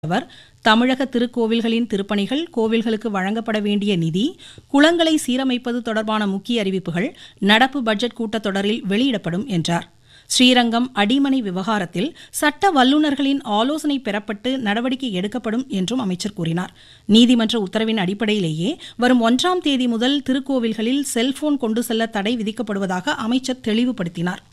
அவர் தமிழக திருக்கோவில்களின் திருப்பணிகள் கோவில்களுக்கு வழங்கப்பட வேண்டிய நிதி குளங்களை சீரமைப்பது தொடர்பான முக்கிய அறிவிப்புகள் நடப்பு பட்ஜெட் கூட்டத்தொடரில் வெளியிடப்படும் என்றார் ஸ்ரீரங்கம் அடிமனை விவகாரத்தில் சட்ட வல்லுநர்களின் ஆலோசனை பெறப்பட்டு நடவடிக்கை எடுக்கப்படும் என்றும் அமைச்சர் கூறினார் நீதிமன்ற உத்தரவின் அடிப்படையிலேயே வரும் ஒன்றாம் தேதி முதல் திருக்கோவில்களில் செல்போன் கொண்டு செல்ல தடை விதிக்கப்படுவதாக அமைச்சர் தெளிவுபடுத்தினார்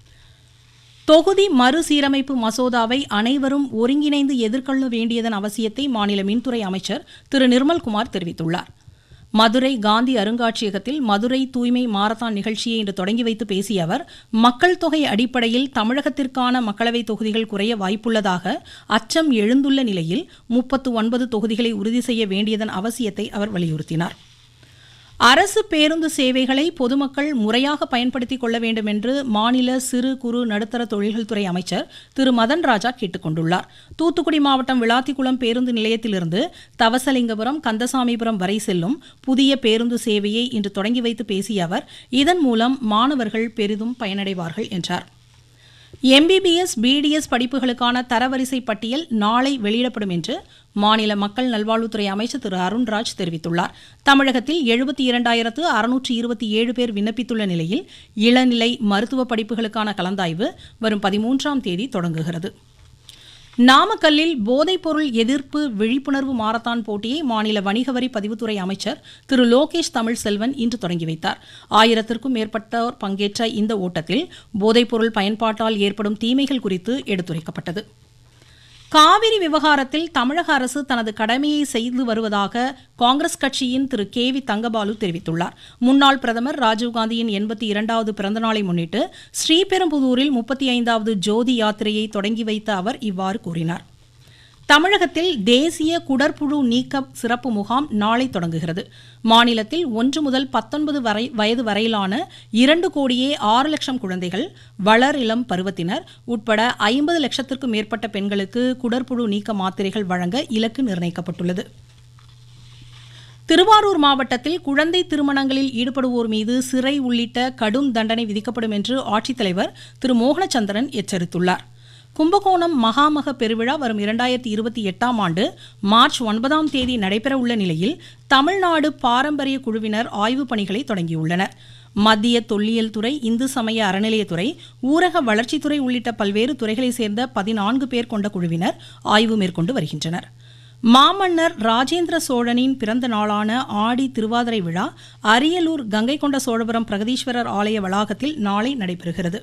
தொகுதி மறுசீரமைப்பு மசோதாவை அனைவரும் ஒருங்கிணைந்து எதிர்கொள்ள வேண்டியதன் அவசியத்தை மாநில மின்துறை அமைச்சர் திரு நிர்மல்குமார் தெரிவித்துள்ளார் மதுரை காந்தி அருங்காட்சியகத்தில் மதுரை தூய்மை மாரத்தான் நிகழ்ச்சியை இன்று தொடங்கி வைத்து பேசிய அவர் மக்கள் தொகை அடிப்படையில் தமிழகத்திற்கான மக்களவைத் தொகுதிகள் குறைய வாய்ப்புள்ளதாக அச்சம் எழுந்துள்ள நிலையில் முப்பத்து ஒன்பது தொகுதிகளை உறுதி செய்ய வேண்டியதன் அவசியத்தை அவர் வலியுறுத்தினார் அரசு பேருந்து சேவைகளை பொதுமக்கள் முறையாக பயன்படுத்திக் கொள்ள வேண்டும் என்று மாநில சிறு குறு நடுத்தர தொழில்கள் துறை அமைச்சர் திரு மதன் ராஜா கேட்டுக் கொண்டுள்ளார் தூத்துக்குடி மாவட்டம் விளாத்திக்குளம் பேருந்து நிலையத்திலிருந்து தவசலிங்கபுரம் கந்தசாமிபுரம் வரை செல்லும் புதிய பேருந்து சேவையை இன்று தொடங்கி வைத்து பேசிய அவர் இதன் மூலம் மாணவர்கள் பெரிதும் பயனடைவார்கள் என்றார் எம்பிபிஎஸ் பிடிஎஸ் படிப்புகளுக்கான தரவரிசை பட்டியல் நாளை வெளியிடப்படும் என்று மாநில மக்கள் நல்வாழ்வுத்துறை அமைச்சர் திரு அருண்ராஜ் தெரிவித்துள்ளார் தமிழகத்தில் எழுபத்தி இரண்டாயிரத்து அறுநூற்று இருபத்தி ஏழு பேர் விண்ணப்பித்துள்ள நிலையில் இளநிலை மருத்துவ படிப்புகளுக்கான கலந்தாய்வு வரும் பதிமூன்றாம் தேதி தொடங்குகிறது நாமக்கல்லில் போதைப்பொருள் எதிர்ப்பு விழிப்புணர்வு மாரத்தான் போட்டியை மாநில வணிக வரி பதிவுத்துறை அமைச்சர் திரு லோகேஷ் தமிழ்செல்வன் இன்று தொடங்கி வைத்தார் ஆயிரத்திற்கும் மேற்பட்டோர் பங்கேற்ற இந்த ஓட்டத்தில் போதைப்பொருள் பயன்பாட்டால் ஏற்படும் தீமைகள் குறித்து எடுத்துரைக்கப்பட்டது காவிரி விவகாரத்தில் தமிழக அரசு தனது கடமையை செய்து வருவதாக காங்கிரஸ் கட்சியின் திரு கே வி தங்கபாலு தெரிவித்துள்ளார் முன்னாள் பிரதமர் ராஜீவ்காந்தியின் எண்பத்தி இரண்டாவது பிறந்தநாளை முன்னிட்டு ஸ்ரீபெரும்புதூரில் முப்பத்தி ஐந்தாவது ஜோதி யாத்திரையை தொடங்கி வைத்த அவர் இவ்வாறு கூறினார் தமிழகத்தில் தேசிய குடற்புழு நீக்க சிறப்பு முகாம் நாளை தொடங்குகிறது மாநிலத்தில் ஒன்று முதல் பத்தொன்பது வரை வயது வரையிலான இரண்டு கோடியே ஆறு லட்சம் குழந்தைகள் வளர் இளம் பருவத்தினர் உட்பட ஐம்பது லட்சத்திற்கும் மேற்பட்ட பெண்களுக்கு குடற்புழு நீக்க மாத்திரைகள் வழங்க இலக்கு நிர்ணயிக்கப்பட்டுள்ளது திருவாரூர் மாவட்டத்தில் குழந்தை திருமணங்களில் ஈடுபடுவோர் மீது சிறை உள்ளிட்ட கடும் தண்டனை விதிக்கப்படும் என்று ஆட்சித்தலைவர் திரு மோகனச்சந்திரன் எச்சரித்துள்ளார் கும்பகோணம் மகாமக பெருவிழா வரும் இரண்டாயிரத்தி இருபத்தி எட்டாம் ஆண்டு மார்ச் ஒன்பதாம் தேதி நடைபெறவுள்ள நிலையில் தமிழ்நாடு பாரம்பரிய குழுவினர் ஆய்வுப் பணிகளை தொடங்கியுள்ளனர் மத்திய தொல்லியல் துறை இந்து சமய அறநிலையத்துறை ஊரக வளர்ச்சித்துறை உள்ளிட்ட பல்வேறு துறைகளைச் சேர்ந்த பதினான்கு பேர் கொண்ட குழுவினர் ஆய்வு மேற்கொண்டு வருகின்றனர் மாமன்னர் ராஜேந்திர சோழனின் பிறந்த நாளான ஆடி திருவாதிரை விழா அரியலூர் கங்கை கொண்ட சோழபுரம் பிரகதீஸ்வரர் ஆலய வளாகத்தில் நாளை நடைபெறுகிறது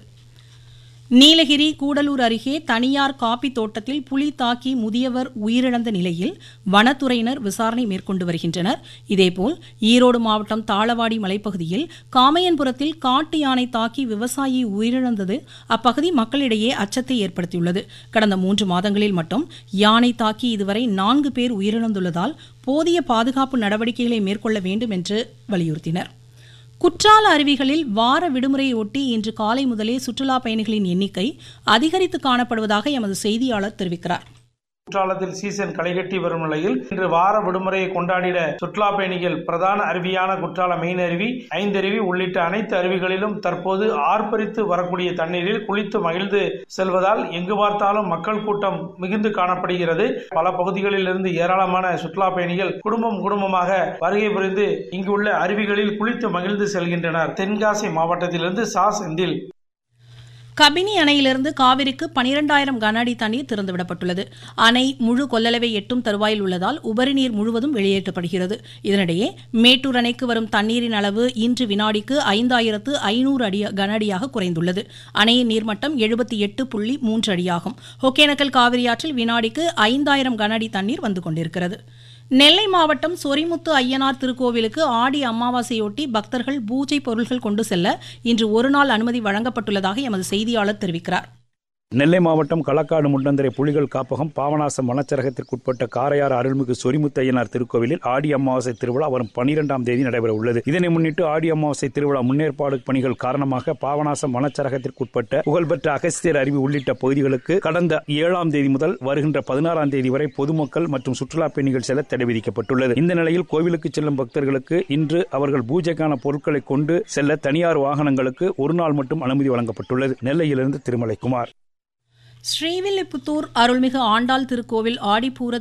நீலகிரி கூடலூர் அருகே தனியார் காப்பி தோட்டத்தில் புலி தாக்கி முதியவர் உயிரிழந்த நிலையில் வனத்துறையினர் விசாரணை மேற்கொண்டு வருகின்றனர் இதேபோல் ஈரோடு மாவட்டம் தாளவாடி மலைப்பகுதியில் காமையன்புரத்தில் காட்டு யானை தாக்கி விவசாயி உயிரிழந்தது அப்பகுதி மக்களிடையே அச்சத்தை ஏற்படுத்தியுள்ளது கடந்த மூன்று மாதங்களில் மட்டும் யானை தாக்கி இதுவரை நான்கு பேர் உயிரிழந்துள்ளதால் போதிய பாதுகாப்பு நடவடிக்கைகளை மேற்கொள்ள வேண்டும் என்று வலியுறுத்தினர் குற்றால அருவிகளில் வார விடுமுறையை ஒட்டி இன்று காலை முதலே சுற்றுலா பயணிகளின் எண்ணிக்கை அதிகரித்து காணப்படுவதாக எமது செய்தியாளர் தெரிவிக்கிறார் குற்றாலத்தில் சீசன் களைகட்டி வரும் நிலையில் இன்று வார விடுமுறையை கொண்டாடிட சுற்றுலா பயணிகள் பிரதான அருவியான குற்றால மெயின் அருவி ஐந்தருவி உள்ளிட்ட அனைத்து அருவிகளிலும் தற்போது ஆர்ப்பரித்து வரக்கூடிய தண்ணீரில் குளித்து மகிழ்ந்து செல்வதால் எங்கு பார்த்தாலும் மக்கள் கூட்டம் மிகுந்து காணப்படுகிறது பல பகுதிகளில் இருந்து ஏராளமான சுற்றுலா பயணிகள் குடும்பம் குடும்பமாக வருகை புரிந்து இங்குள்ள அருவிகளில் குளித்து மகிழ்ந்து செல்கின்றனர் தென்காசி மாவட்டத்திலிருந்து சா செந்தில் கபினி அணையிலிருந்து காவிரிக்கு பனிரெண்டாயிரம் கன அடி தண்ணீர் திறந்துவிடப்பட்டுள்ளது அணை முழு கொள்ளளவை எட்டும் தருவாயில் உள்ளதால் உபரி நீர் முழுவதும் வெளியேற்றப்படுகிறது இதனிடையே மேட்டூர் அணைக்கு வரும் தண்ணீரின் அளவு இன்று வினாடிக்கு ஐந்தாயிரத்து ஐநூறு அடி கன அடியாக குறைந்துள்ளது அணையின் நீர்மட்டம் எழுபத்தி எட்டு புள்ளி மூன்று அடியாகும் ஒகேனக்கல் காவிரியாற்றில் வினாடிக்கு ஐந்தாயிரம் கன அடி தண்ணீர் வந்து கொண்டிருக்கிறது நெல்லை மாவட்டம் சொரிமுத்து ஐயனார் திருக்கோவிலுக்கு ஆடி அமாவாசையொட்டி பக்தர்கள் பூஜை பொருள்கள் கொண்டு செல்ல இன்று ஒருநாள் அனுமதி வழங்கப்பட்டுள்ளதாக எமது செய்தியாளர் தெரிவிக்கிறார் நெல்லை மாவட்டம் களக்காடு முண்டந்தரை புலிகள் காப்பகம் பாவநாசம் வனச்சரகத்திற்குட்பட்ட காரையாறு அருள்மிகு சொரிமுத்தையனார் திருக்கோவிலில் ஆடி அமாவாசை திருவிழா வரும் பனிரெண்டாம் தேதி நடைபெற உள்ளது இதனை முன்னிட்டு ஆடி அமாவாசை திருவிழா முன்னேற்பாடு பணிகள் காரணமாக பாவநாசம் வனச்சரகத்திற்குட்பட்ட புகழ்பெற்ற அகஸ்தியர் அருவி உள்ளிட்ட பகுதிகளுக்கு கடந்த ஏழாம் தேதி முதல் வருகின்ற பதினாறாம் தேதி வரை பொதுமக்கள் மற்றும் சுற்றுலா பயணிகள் செல்ல தடை விதிக்கப்பட்டுள்ளது இந்த நிலையில் கோவிலுக்கு செல்லும் பக்தர்களுக்கு இன்று அவர்கள் பூஜைக்கான பொருட்களை கொண்டு செல்ல தனியார் வாகனங்களுக்கு ஒரு நாள் மட்டும் அனுமதி வழங்கப்பட்டுள்ளது நெல்லையிலிருந்து திருமலைக்குமார் ஸ்ரீவில்லிபுத்தூர் அருள்மிகு ஆண்டாள் திருக்கோவில் ஆடிப்பூர